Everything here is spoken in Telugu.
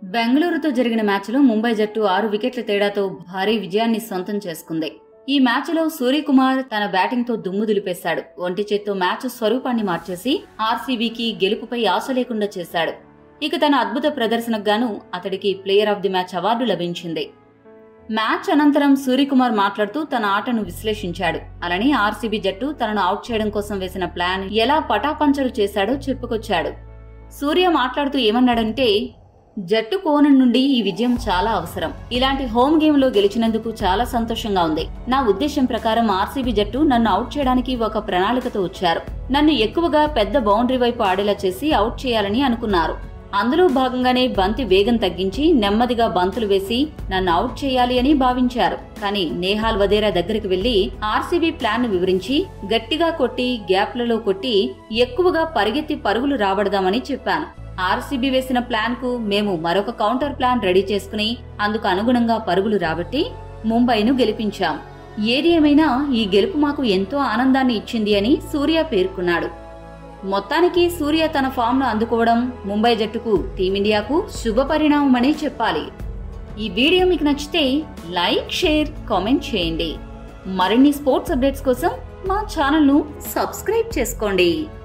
బెంగళూరుతో జరిగిన మ్యాచ్లో ముంబై జట్టు ఆరు వికెట్ల తేడాతో భారీ విజయాన్ని సొంతం చేసుకుంది ఈ మ్యాచ్లో సూర్యకుమార్ తన బ్యాటింగ్తో దుమ్ము దులిపేశాడు ఒంటి చేత్తో మ్యాచ్ స్వరూపాన్ని మార్చేసి ఆర్సీబీకి గెలుపుపై ఆశ లేకుండా చేశాడు ఇక తన అద్భుత ప్రదర్శనకు గాను అతడికి player of the match award లభించింది మ్యాచ్ అనంతరం సూర్యకుమార్ మాట్లాడుతూ తన ఆటను విశ్లేషించాడు అలానే ఆర్సీబీ జట్టు తనను అవుట్ చేయడం కోసం వేసిన ప్లాన్ ఎలా పటాపంచలు చేశాడో చెప్పుకొచ్చాడు సూర్య మాట్లాడుతూ ఏమన్నాడంటే జట్టు కోణం నుండి ఈ విజయం చాలా అవసరం ఇలాంటి హోమ్ గేమ్ లో గెలిచినందుకు చాలా సంతోషంగా ఉంది నా ఉద్దేశం ప్రకారం ఆర్సీబీ జట్టు నన్ను అవుట్ చేయడానికి ఒక ప్రణాళికతో వచ్చారు నన్ను ఎక్కువగా పెద్ద బౌండరీ వైపు ఆడేలా చేసి అవుట్ చేయాలని అనుకున్నారు అందులో భాగంగానే బంతి వేగం తగ్గించి నెమ్మదిగా బంతులు వేసి నన్ను అవుట్ చేయాలి అని భావించారు కానీ నేహాల్ వదేరా దగ్గరికి వెళ్లి ఆర్సీబీ ప్లాన్ ను వివరించి గట్టిగా కొట్టి గ్యాప్లలో కొట్టి ఎక్కువగా పరిగెత్తి పరుగులు రాబడదామని చెప్పాను ఆర్సీబీ వేసిన ప్లాన్ కు మేము మరొక కౌంటర్ ప్లాన్ రెడీ చేసుకుని అందుకు అనుగుణంగా పరుగులు రాబట్టి ముంబైను గెలిపించాం ఏది ఏమైనా ఈ గెలుపు మాకు ఎంతో ఆనందాన్ని ఇచ్చింది అని సూర్య పేర్కొన్నాడు మొత్తానికి సూర్య తన ఫామ్ ను అందుకోవడం ముంబై జట్టుకు టీమిండియాకు శుభ పరిణామమనే చెప్పాలి ఈ వీడియో మీకు నచ్చితే లైక్ షేర్ కామెంట్ చేయండి మరిన్ని స్పోర్ట్స్ అప్డేట్స్ కోసం మా ఛానల్ను సబ్స్క్రైబ్ చేసుకోండి